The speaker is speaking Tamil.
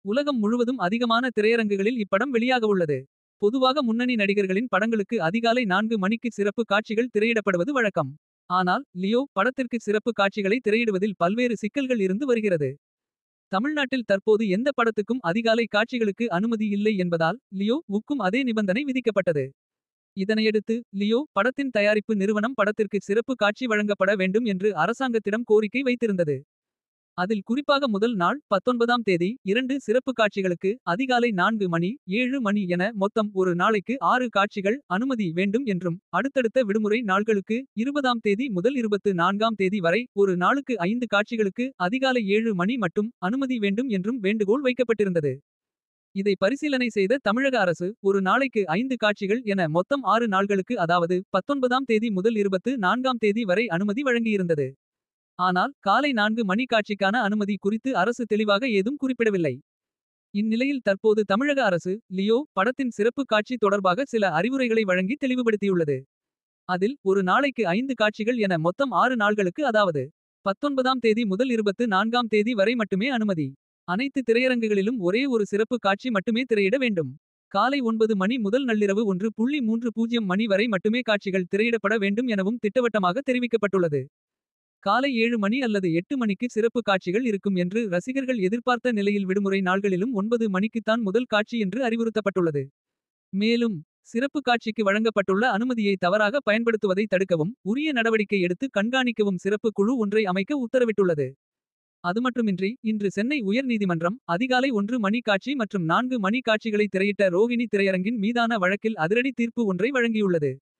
உலகம் முழுவதும் அதிகமான திரையரங்குகளில் இப்படம் வெளியாகவுள்ளது. பொதுவாக முன்னணி நடிகர்களின் படங்களுக்கு அதிகாலை நான்கு மணிக்கு சிறப்பு காட்சிகள் திரையிடப்படுவது வழக்கம். ஆனால், லியோ படத்திற்கு சிறப்பு காட்சிகளை திரையிடுவதில் பல்வேறு சிக்கல்கள் இருந்து வருகிறது. தமிழ்நாட்டில் தற்போது எந்த படத்துக்கும் அதிகாலை காட்சிகளுக்கு அனுமதி இல்லை என்பதால், லியோ வுக்கும் அதே நிபந்தனை விதிக்கப்பட்டது. இதனையடுத்து, லியோ படத்தின் தயாரிப்பு நிறுவனம் படத்திற்கு சிறப்பு காட்சி வழங்கப்பட வேண்டும் என்று அரசாங்கத்திடம் கோரிக்கை வைத்திருந்தது. அதில் குறிப்பாக முதல் நாள், 19ஆம் தேதி, இரண்டு சிறப்பு காட்சிகளுக்கு, அதிகாலை நான்கு மணி, ஏழு மணி என மொத்தம் ஒரு நாளைக்கு ஆறு காட்சிகள் அனுமதி வேண்டும் என்றும், அடுத்தடுத்த விடுமுறை நாள்களுக்கு, 20ஆம் தேதி முதல் 24ஆம் தேதி வரை, ஒரு நாளுக்கு ஐந்து காட்சிகளுக்கு, அதிகாலை ஏழு மணி மட்டும் அனுமதி வேண்டும் என்றும் வேண்டுகோள் வைக்கப்பட்டிருந்தது. இதை பரிசீலனை செய்த தமிழக அரசு, ஒரு நாளைக்கு ஐந்து காட்சிகள் என மொத்தம் ஆறு நாள்களுக்கு அதாவது, 19ஆம் தேதி முதல் 24ஆம் தேதி வரை அனுமதி வழங்கியிருந்தது. ஆனால், காலை நான்கு மணி காட்சிக்கான அனுமதி குறித்து அரசு தெளிவாக ஏதும் குறிப்பிடவில்லை. இந்நிலையில் தற்போது தமிழக அரசு, லியோ படத்தின் சிறப்பு காட்சி தொடர்பாக சில அறிவுரைகளை வழங்கி தெளிவுபடுத்தியுள்ளது. அதில், ஒரு நாளைக்கு ஐந்து காட்சிகள் என மொத்தம் ஆறு நாள்களுக்கு அதாவது, 19ஆம் தேதி முதல் 24ஆம் தேதி வரை மட்டுமே அனுமதி. அனைத்து திரையரங்குகளிலும் ஒரே ஒரு சிறப்பு காட்சி மட்டுமே திரையிட வேண்டும். காலை ஒன்பது மணி முதல் நள்ளிரவு ஒன்று புள்ளி மூன்று பூஜ்யம் மணி வரை மட்டுமே காட்சிகள் திரையிடப்பட வேண்டும் எனவும் திட்டவட்டமாக தெரிவிக்கப்பட்டுள்ளது. காலை ஏழு மணி அல்லது எட்டு மணிக்கு சிறப்பு காட்சிகள் இருக்கும் என்று ரசிகர்கள் எதிர்பார்த்த நிலையில் விடுமுறை நாள்களிலும் ஒன்பது மணிக்குத்தான் முதல் காட்சி என்று அறிவுறுத்தப்பட்டுள்ளது. மேலும், சிறப்பு காட்சிக்கு வழங்கப்பட்டுள்ள அனுமதியை தவறாக பயன்படுத்துவதை தடுக்கவும், உரிய நடவடிக்கை எடுத்து கண்காணிக்கவும் சிறப்பு குழு ஒன்றை அமைக்க உத்தரவிட்டுள்ளது. அதுமட்டுமின்றி, இன்று சென்னை உயர் நீதிமன்றம், அதிகாலை ஒன்று மணி காட்சி மற்றும் நான்கு மணி காட்சிகளை திரையிட்ட ரோகிணி திரையரங்கின் மீதான வழக்கில் அதிரடி தீர்ப்பு ஒன்றை வழங்கியுள்ளது.